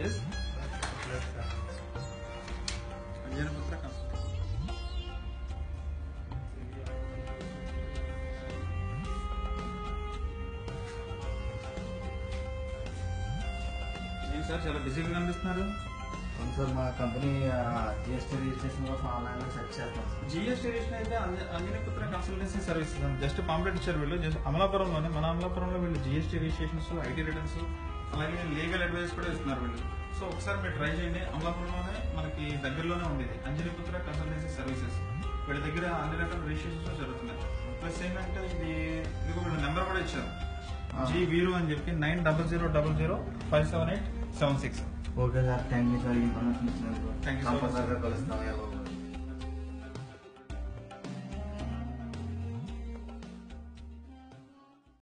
yes Anjanaputra consultancy ఏం sir చాలా బిజీగా కనిపిస్తున్నారు అవును సార్ మా కంపెనీ జిఎస్టీ రిజిస్ట్రేషన్ కోసం ఆన్లైన్లో సెర్చ్ చేస్తాం సార్ జిఎస్టీ రిజిస్ట్రేషన్ అయితే అంజ- అంజనీపుత్ర కన్సల్టెన్సీ సర్వీసెస్ అండి జస్ట్ పాంప్లెట్ ఇచ్చారు వీళ్ళు జస్ట్ అమలాపురంలోనే మన అమలాపురంలో వీళ్ళు జిఎస్టీ రిజిస్ట్రేషన్స్ ఐటీ రిటర్న్స్ అలాగే లీగల్ అడ్వైస్ కూడా ఇస్తున్నారు వీళ్ళు సో ఒకసారి మీరు ట్రై చేయండి అమలాపురంలోనే మనకి దగ్గరలోనే ఉంది ఇది అంజనీపుత్ర కన్సల్టెన్సీ సర్వీసెస్ వీళ్ళ దగ్గర అన్ని రకాల రిజిస్ట్రేషన్స్ జరుగుతున్నాయి ప్లస్ ఏంటంటే ఇది ఇదిగో వీళ్ళు నెంబర్ కూడా ఇచ్చారు జీ వీరు అని చెప్పి nine double zero double zero five seven eight seven six okay sir thank you sir information ఇచ్చినందుకు Thank you so much, కంపల్సరీగా కలుస్తాం